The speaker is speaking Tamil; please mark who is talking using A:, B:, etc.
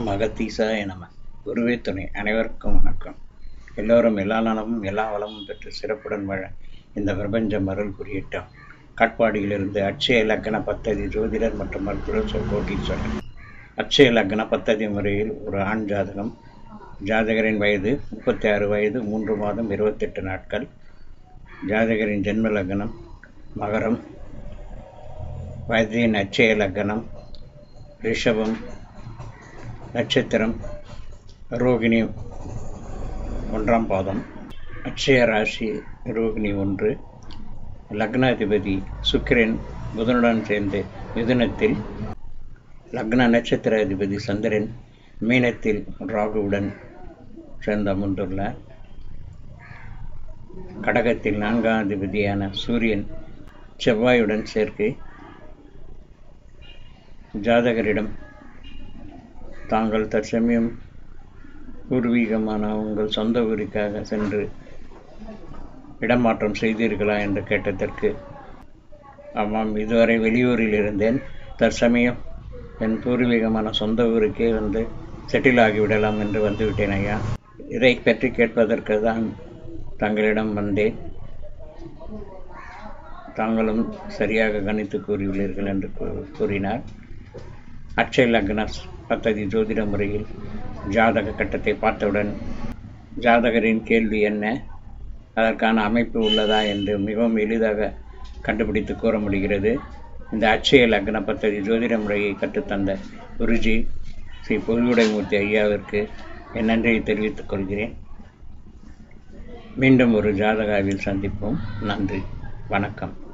A: ஓம் அகத்தீசாய நம குருவே துணை அனைவருக்கும் வணக்கம் எல்லோரும் எல்லா நலமும் எல்லா வளமும் பெற்று சிறப்புடன் வாழ இந்த பிரபஞ்சம் அருள் புரியட்டும் காட்பாடியிலிருந்து அட்சய லக்ன பத்ததி ஜோதிடர் மற்றும் மருத்துவர் சொல் கோட்டீஸ்வரர் அட்சய லக்ன பத்ததி முறையில் ஒரு ஆண் ஜாதகம் ஜாதகரின் வயது முப்பத்தி ஆறு வயது மூன்று மாதம் இருபத்தெட்டு நாட்கள் ஜாதகரின் ஜென்ம லக்னம் மகரம் வயதின் அட்சய லக்னம் ரிஷபம் நட்சத்திரம் ரோகிணி ஒன்றாம் பாதம் அட்சய ராசி ரோகிணி ஒன்று லக்னாதிபதி சுக்கிரன் புதனுடன் சேர்ந்து மிதுனத்தில் லக்ன நட்சத்திர அதிபதி சந்திரன் மீனத்தில் ராகுவுடன் சேர்ந்து அமர்ந்துள்ளார் கடகத்தில் நான்காம் அதிபதியான சூரியன் செவ்வாயுடன் சேர்க்கை ஜாதகரிடம் தாங்கள் தற்சமயம் பூர்வீகமான உங்கள் சொந்த ஊருக்காக சென்று இடமாற்றம் செய்தீர்களா என்று கேட்டதற்கு ஆமாம் இதுவரை வெளியூரில் இருந்தேன் தற்சமயம் என் பூர்வீகமான சொந்த ஊருக்கே வந்து செட்டில் ஆகிவிடலாம் என்று வந்துவிட்டேன் ஐயா இதை பற்றி கேட்பதற்கு தான் தங்களிடம் வந்தேன் தாங்களும் சரியாக கணித்து கூறியுள்ளீர்கள் என்று கூறினார் அட்சய லக்ன பத்ததி ஜோதிட முறையில் ஜாதக கட்டத்தை பார்த்தவுடன் ஜாதகரின் கேள்வி என்ன அதற்கான அமைப்பு உள்ளதா என்று மிகவும் எளிதாக கண்டுபிடித்து கூற முடிகிறது இந்த அட்சய லக்ன பத்ததி ஜோதிட முறையை கற்றுத்தந்த குருஜி ஸ்ரீ பொருளுடைமூர்த்தி ஐயாவிற்கு என் நன்றியை தெரிவித்துக் கொள்கிறேன் மீண்டும் ஒரு ஜாதகாவில் சந்திப்போம் நன்றி வணக்கம்